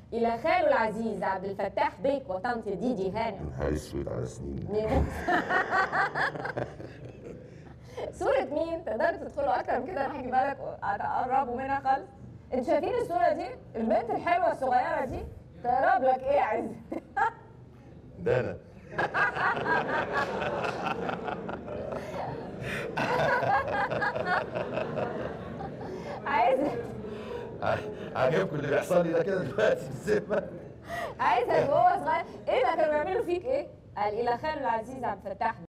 الى خاله العزيز عبد الفتاح بيك وطنط ديدي هانم نهار اسود على سنين صورة مين؟ تقدروا تدخلوا أكتر من كده أنا هجيبها لك هتقربوا منها خالص. أنتوا شايفين الصورة دي؟ البنت الحلوة الصغيرة دي تقرب لك إيه يا عز؟ ده انا عايزة عجبكم اللي بيحصل لي ده كده دلوقتي في السينما عايزة وهو صغير إيه ده كانوا بيعملوا فيك إيه؟ قال إلى خاله العزيز عبد الفتاح